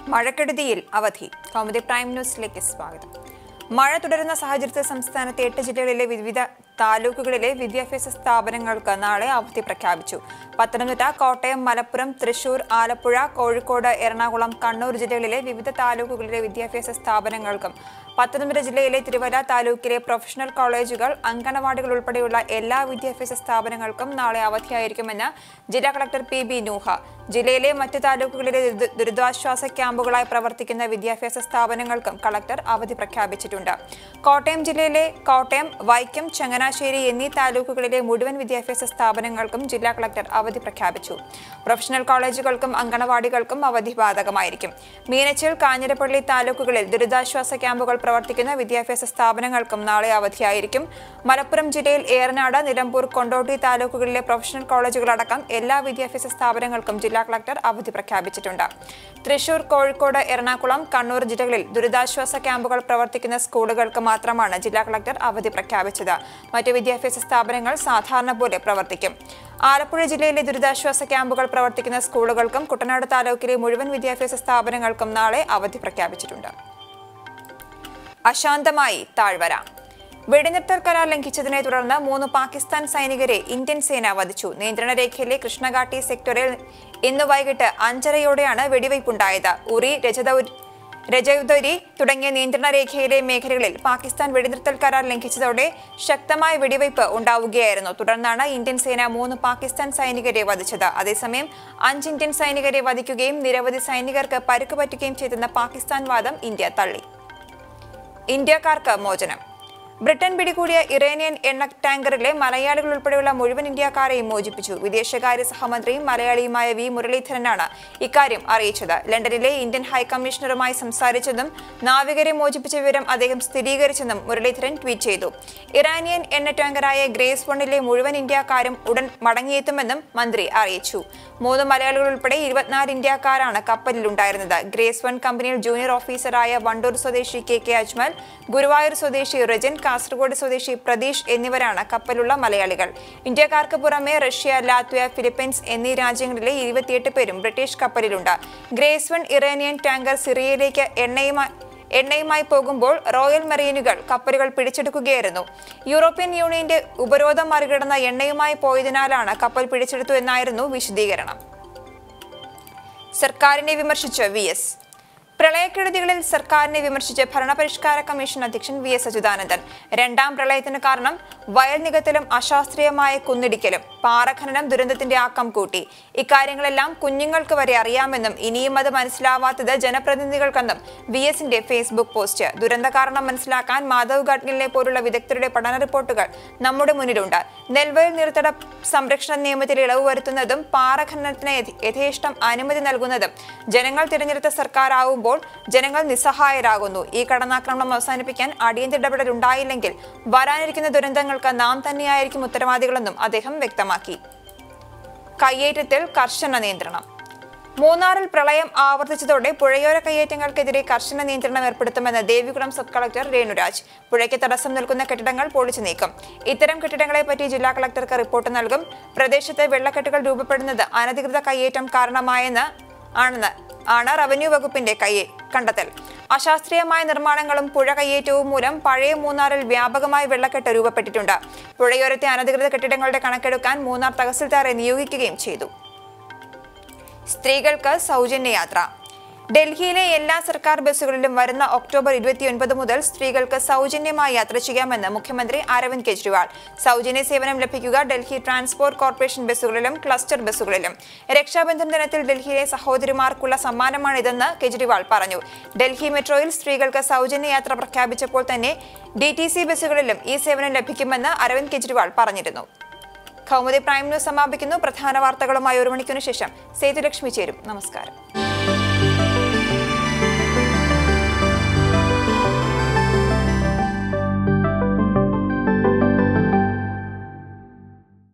മഴക്കെടുതിയിൽ അവധി കൗമുദി പ്രൈം ന്യൂസിലേക്ക് സ്വാഗതം മഴ തുടരുന്ന സാഹചര്യത്തിൽ സംസ്ഥാനത്തെ എട്ട് ജില്ലകളിലെ വിവിധ താലൂക്കുകളിലെ വിദ്യാഭ്യാസ സ്ഥാപനങ്ങൾക്ക് നാളെ അവധി പ്രഖ്യാപിച്ചു പത്തനംതിട്ട കോട്ടയം മലപ്പുറം തൃശൂർ ആലപ്പുഴ കോഴിക്കോട് എറണാകുളം കണ്ണൂർ ജില്ലകളിലെ വിവിധ താലൂക്കുകളിലെ വിദ്യാഭ്യാസ സ്ഥാപനങ്ങൾക്കും പത്തനംതിട്ട ജില്ലയിലെ തിരുവല്ല താലൂക്കിലെ പ്രൊഫഷണൽ കോളേജുകൾ അങ്കണവാടികൾ ഉൾപ്പെടെയുള്ള എല്ലാ വിദ്യാഭ്യാസ സ്ഥാപനങ്ങൾക്കും നാളെ അവധിയായിരിക്കുമെന്ന് ജില്ലാ കളക്ടർ പി ബി നൂഹ ജില്ലയിലെ മറ്റ് താലൂക്കുകളിലെ ദുരിത- ദുരിതാശ്വാസ ക്യാമ്പുകളായി പ്രവർത്തിക്കുന്ന വിദ്യാഭ്യാസ സ്ഥാപനങ്ങൾക്കും കളക്ടർ അവധി പ്രഖ്യാപിച്ചിട്ടുണ്ട് കോട്ടയം ജില്ലയിലെ കോട്ടയം വൈക്കം ചങ്ങനാശ്ശേരി എന്നീ താലൂക്കുകളിലെ മുഴുവൻ വിദ്യാഭ്യാസ സ്ഥാപനങ്ങൾക്കും ജില്ലാ കളക്ടർ അവധി പ്രഖ്യാപിച്ചു പ്രൊഫഷണൽ കോളേജുകൾക്കും അങ്കണവാടികൾക്കും അവധി ബാധകമായിരിക്കും മീനച്ചിൽ കാഞ്ഞിരപ്പള്ളി താലൂക്കുകളിൽ ദുരിതാശ്വാസ ക്യാമ്പുകൾ പ്രവർത്തിക്കുന്ന വിദ്യാഭ്യാസ സ്ഥാപനങ്ങൾക്കും നാളെ അവധിയായിരിക്കും മലപ്പുറം ജില്ലയിൽ ഏറനാട് നിലമ്പൂർ കൊണ്ടോട്ടി താലൂക്കുകളിലെ പ്രൊഫഷണൽ കോളേജുകളടക്കം എല്ലാ വിദ്യാഭ്യാസ സ്ഥാപനങ്ങൾക്കും ജില്ലാ കളക്ടർ അവധി പ്രഖ്യാപിച്ചിട്ടുണ്ട് തൃശൂർ കോഴിക്കോട് എറണാകുളം കണ്ണൂർ ജില്ലകളിൽ ദുരിതാശ്വാസ ക്യാമ്പുകൾ പ്രവർത്തിക്കുന്ന സ്കൂളുകൾക്ക് മാത്രമാണ് ജില്ലാ കളക്ടർ അവധി പ്രഖ്യാപിച്ചത് മറ്റു വിദ്യാഭ്യാസ സ്ഥാപനങ്ങൾ സാധാരണ പോലെ പ്രവർത്തിക്കും ആലപ്പുഴ ജില്ലയിലെ ദുരിതാശ്വാസ ക്യാമ്പുകൾ പ്രവർത്തിക്കുന്ന സ്കൂളുകൾക്കും കുട്ടനാട് താലൂക്കിലെ മുഴുവൻ വിദ്യാഭ്യാസ സ്ഥാപനങ്ങൾക്കും നാളെ അവധി പ്രഖ്യാപിച്ചിട്ടുണ്ട് അശാന്തമായി താഴ്വര വെടിനിർത്തൽ കരാർ ലംഘിച്ചതിനെ തുടർന്ന് മൂന്ന് പാകിസ്ഥാൻ സൈനികരെ ഇന്ത്യൻ സേന വധിച്ചു നിയന്ത്രണ രേഖയിലെ കൃഷ്ണഘാട്ടി സെക്ടറിൽ ഇന്ന് വൈകിട്ട് അഞ്ചരയോടെയാണ് വെടിവയ്പുണ്ടായത് ഉറി രജതൗരി രജൗദരി തുടങ്ങിയ നിയന്ത്രണ രേഖയിലെ മേഖലകളിൽ പാകിസ്ഥാൻ വെടിനിർത്തൽ കരാർ ലംഘിച്ചതോടെ ശക്തമായ വെടിവയ്പ് ഉണ്ടാവുകയായിരുന്നു തുടർന്നാണ് ഇന്ത്യൻ സേന മൂന്ന് പാകിസ്ഥാൻ സൈനികരെ വധിച്ചത് അതേസമയം അഞ്ച് ഇന്ത്യൻ സൈനികരെ വധിക്കുകയും നിരവധി സൈനികർക്ക് പരുക്ക് പറ്റുകയും ചെയ്തെന്ന പാകിസ്ഥാൻ വാദം ഇന്ത്യ തള്ളി ഇന്ത്യക്കാർക്ക് മോചനം ബ്രിട്ടൻ പിടികൂടിയ ഇറാനിയൻ എണ്ണ ടാങ്കറിലെ മലയാളികൾ ഉൾപ്പെടെയുള്ള മുഴുവൻ ഇന്ത്യക്കാരെയും മോചിപ്പിച്ചു വിദേശകാര്യ സഹമന്ത്രിയും മലയാളിയുമായ വി മുരളീധരനാണ് ഇക്കാര്യം അറിയിച്ചത് ലണ്ടനിലെ ഇന്ത്യൻ ഹൈക്കമ്മീഷണറുമായി സംസാരിച്ചെന്നും നാവികരെ മോചിപ്പിച്ച വിവരം അദ്ദേഹം സ്ഥിരീകരിച്ചെന്നും മുരളീധരൻ ട്വീറ്റ് ചെയ്തു ഇറാനിയൻ എണ്ണ ടാങ്കറായ ഗ്രേസ് വണ്ണിലെ മുഴുവൻ ഇന്ത്യക്കാരും ഉടൻ മടങ്ങിയെത്തുമെന്നും മന്ത്രി അറിയിച്ചു മൂന്ന് മലയാളികൾ ഉൾപ്പെടെ ഇരുപത്തിനാല് ഇന്ത്യക്കാരാണ് കപ്പലിലുണ്ടായിരുന്നത് ഗ്രേസ് വൺ കമ്പനിയിൽ ജൂനിയർ ഓഫീസറായ വണ്ടൂർ സ്വദേശി കെ കെ അജ്മൽ ഗുരുവായൂർ സ്വദേശി റജൻ കാസർഗോഡ് സ്വദേശി പ്രതീഷ് എന്നിവരാണ് കപ്പലുള്ള മലയാളികൾ ഇന്ത്യക്കാർക്ക് പുറമെ റഷ്യ ലാത്വിയ ഫിലിപ്പീൻസ് എന്നീ രാജ്യങ്ങളിലെ ഇരുപത്തിയെട്ട് പേരും ബ്രിട്ടീഷ് കപ്പലിലുണ്ട് ഗ്രേസ് വൺ ഇറാനിയൻ ടാങ്കർ സിറിയയിലേക്ക് എണ്ണയുമായി എണ്ണയുമായി പോകുമ്പോൾ റോയൽ മറീനുകൾ കപ്പലുകൾ പിടിച്ചെടുക്കുകയായിരുന്നു യൂറോപ്യൻ യൂണിയന്റെ ഉപരോധം മറികടന്ന എണ്ണയുമായി പോയതിനാലാണ് കപ്പൽ പിടിച്ചെടുത്തു എന്നായിരുന്നു വിശദീകരണം സർക്കാരിനെ വിമർശിച്ച് വി എസ് പ്രളയക്കെടുതികളിൽ സർക്കാരിനെ വിമർശിച്ച് ഭരണപരിഷ്കാര കമ്മീഷൻ അധ്യക്ഷൻ വി എസ് അച്യുതാനന്ദൻ രണ്ടാം പ്രളയത്തിന് കാരണം വയൽ നികത്തലും അശാസ്ത്രീയമായ കുന്നിടിക്കലും പാറഖനനം ദുരന്തത്തിന്റെ ആക്കം കൂട്ടി ഇക്കാര്യങ്ങളെല്ലാം കുഞ്ഞുങ്ങൾക്ക് വരെ അറിയാമെന്നും ഇനിയും അത് മനസ്സിലാവാത്തത് ജനപ്രതിനിധികൾക്കെന്നും വി എസിന്റെ ഫേസ്ബുക്ക് പോസ്റ്റ് ദുരന്ത കാരണം മനസ്സിലാക്കാൻ മാധവ് ഗഡ്ഗിലിനെ പോലുള്ള വിദഗ്ധരുടെ പഠന റിപ്പോർട്ടുകൾ നമ്മുടെ മുന്നിലുണ്ട് നെൽവയൽ നീർത്തട സംരക്ഷണ നിയമത്തിൽ ഇളവ് വരുത്തുന്നതും പാറഖനനത്തിന് യഥ- യഥേഷ്ടം അനുമതി നൽകുന്നതും ജനങ്ങൾ തിരഞ്ഞെടുത്ത സർക്കാരാവുമ്പോൾ ജനങ്ങൾ നിസ്സഹായരാകുന്നു ഈ കടന്നാക്രമണം അവസാനിപ്പിക്കാൻ അടിയന്തര ഇടപെടൽ ഉണ്ടായില്ലെങ്കിൽ വരാനിരിക്കുന്ന ദുരന്തങ്ങൾക്ക് നാം തന്നെയായിരിക്കും ഉത്തരവാദികളെന്നും അദ്ദേഹം വ്യക്തമാക്കി കയ്യേറ്റത്തിൽ കർശന നിയന്ത്രണം മൂന്നാറിൽ പ്രളയം ആവർത്തിച്ചതോടെ പുഴയോര കയ്യേറ്റങ്ങൾക്കെതിരെ കർശന നിയന്ത്രണം ഏർപ്പെടുത്തുമെന്ന് ദേവികുളം സബ് കളക്ടർ രേണുരാജ് പുഴയ്ക്ക് തടസ്സം നിൽക്കുന്ന കെട്ടിടങ്ങൾ പൊളിച്ചു നീക്കും ഇത്തരം കെട്ടിടങ്ങളെപ്പറ്റി ജില്ലാ കളക്ടർക്ക് റിപ്പോർട്ട് നൽകും പ്രദേശത്ത് വെള്ളക്കെട്ടുകൾ രൂപപ്പെടുന്നത് അനധികൃത കയ്യേറ്റം കാരണമായെന്ന് ആണെന്ന് ആണ് റവന്യൂ വകുപ്പിന്റെ കയ്യെ കണ്ടെത്തൽ അശാസ്ത്രീയമായ നിർമ്മാണങ്ങളും പുഴ കയ്യേറ്റവും മൂലം പഴയ മൂന്നാറിൽ വ്യാപകമായി വെള്ളക്കെട്ട് രൂപപ്പെട്ടിട്ടുണ്ട് പുഴയോരത്തെ അനധികൃത കെട്ടിടങ്ങളുടെ കണക്കെടുക്കാൻ മൂന്നാർ തഹസിൽദാറെ നിയോഗിക്കുകയും ചെയ്തു സ്ത്രീകൾക്ക് സൗജന്യ യാത്ര ഡൽഹിയിലെ എല്ലാ സർക്കാർ ബസ്സുകളിലും വരുന്ന ഒക്ടോബർ ഇരുപത്തിയൊൻപത് മുതൽ സ്ത്രീകൾക്ക് സൗജന്യമായി യാത്ര ചെയ്യാമെന്ന് മുഖ്യമന്ത്രി അരവിന്ദ് കെജ്രിവാൾ സൗജന്യ സേവനം ലഭിക്കുക ഡൽഹി ട്രാൻസ്പോർട്ട് കോർപ്പറേഷൻ ബസ്സുകളിലും ക്ലസ്റ്റർ ബസ്സുകളിലും രക്ഷാബന്ധൻ ദിനത്തിൽ ഡൽഹിയിലെ സഹോദരിമാർക്കുള്ള സമ്മാനമാണിതെന്ന് കെജ്രിവാൾ പറഞ്ഞു ഡൽഹി മെട്രോയിൽ സ്ത്രീകൾക്ക് സൗജന്യ യാത്ര പ്രഖ്യാപിച്ചപ്പോൾ തന്നെ ഡി ടി സി ബസ്സുകളിലും ഈ സേവനം ലഭിക്കുമെന്ന് അരവിന്ദ് കെജ്രിവാൾ പറഞ്ഞിരുന്നു കൗമുദി പ്രൈം ന്യൂസ് സമാപിക്കുന്നു പ്രധാന വാർത്തകളുമായി ഒരു മണിക്കൂറിന് ശേഷം സേതുലക്ഷ്മി ചേരും നമസ്കാരം